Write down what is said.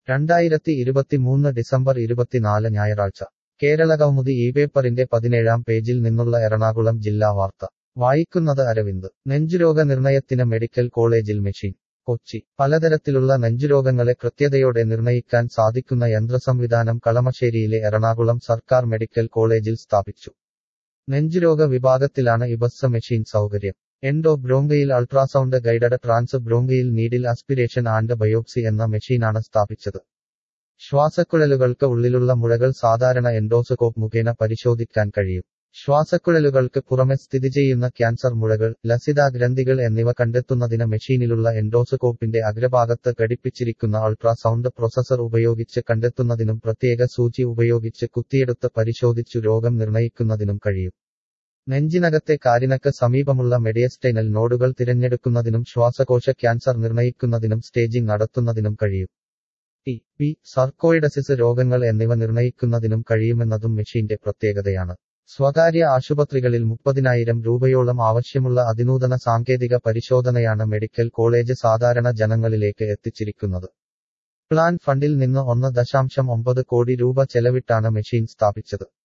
രണ്ടായിരത്തി ഇരുപത്തിമൂന്ന് ഡിസംബർ ഇരുപത്തിനാല് ഞായറാഴ്ച കേരള കൗമുദി ഈ പേപ്പറിന്റെ പതിനേഴാം പേജിൽ നിന്നുള്ള എറണാകുളം ജില്ലാ വാർത്ത വായിക്കുന്നത് അരവിന്ദ് നെഞ്ചുരോഗ നിർണയത്തിന് മെഡിക്കൽ കോളേജിൽ മെഷീൻ കൊച്ചി പലതരത്തിലുള്ള നെഞ്ചുരോഗങ്ങളെ കൃത്യതയോടെ നിർണയിക്കാൻ സാധിക്കുന്ന യന്ത്രസംവിധാനം കളമശ്ശേരിയിലെ എറണാകുളം സർക്കാർ മെഡിക്കൽ കോളേജിൽ സ്ഥാപിച്ചു നെഞ്ചുരോഗ വിഭാഗത്തിലാണ് ഇബസ് മെഷീൻ സൗകര്യം endobronchial ultrasound guided transbronchial needle aspiration and biopsy എന്ന മെഷീനാണ് സ്ഥാപിച്ചത് ശ്വാസക്കുഴലുകൾക്ക് ഉള്ളിലുള്ള മുഴകൾ സാധാരണ എൻഡോസ്കോപ്പ് മുഖേന പരിശോധിക്കാൻ കഴിയും ശ്വാസക്കുഴലുകൾക്ക് പുറമെ സ്ഥിതി ചെയ്യുന്ന ക്യാൻസർ മുഴകൾ ലസിത ഗ്രന്ഥികൾ എന്നിവ കണ്ടെത്തുന്നതിന് മെഷീനിലുള്ള എൻഡോസ്കോപ്പിന്റെ അഗ്രഭാഗത്ത് ഘടിപ്പിച്ചിരിക്കുന്ന അൾട്രാസൗണ്ട് പ്രൊസസർ ഉപയോഗിച്ച് കണ്ടെത്തുന്നതിനും പ്രത്യേക സൂചി ഉപയോഗിച്ച് കുത്തിയെടുത്ത് പരിശോധിച്ചു രോഗം നിർണയിക്കുന്നതിനും കഴിയും നെഞ്ചിനകത്തെ കാരിനക്ക് സമീപമുള്ള മെഡിയസ്റ്റൈനൽ നോഡുകൾ തിരഞ്ഞെടുക്കുന്നതിനും ശ്വാസകോശ ക്യാൻസർ നിർണയിക്കുന്നതിനും സ്റ്റേജിംഗ് നടത്തുന്നതിനും കഴിയും ടി പി സർക്കോയിഡസിസ് രോഗങ്ങൾ എന്നിവ നിർണയിക്കുന്നതിനും കഴിയുമെന്നതും മെഷീന്റെ പ്രത്യേകതയാണ് സ്വകാര്യ ആശുപത്രികളിൽ മുപ്പതിനായിരം രൂപയോളം ആവശ്യമുള്ള അതിനൂതന സാങ്കേതിക പരിശോധനയാണ് മെഡിക്കൽ കോളേജ് സാധാരണ ജനങ്ങളിലേക്ക് എത്തിച്ചിരിക്കുന്നത് പ്ലാൻ ഫണ്ടിൽ നിന്ന് ഒന്ന് ദശാംശം ഒമ്പത് കോടി രൂപ ചെലവിട്ടാണ് മെഷീൻ സ്ഥാപിച്ചത്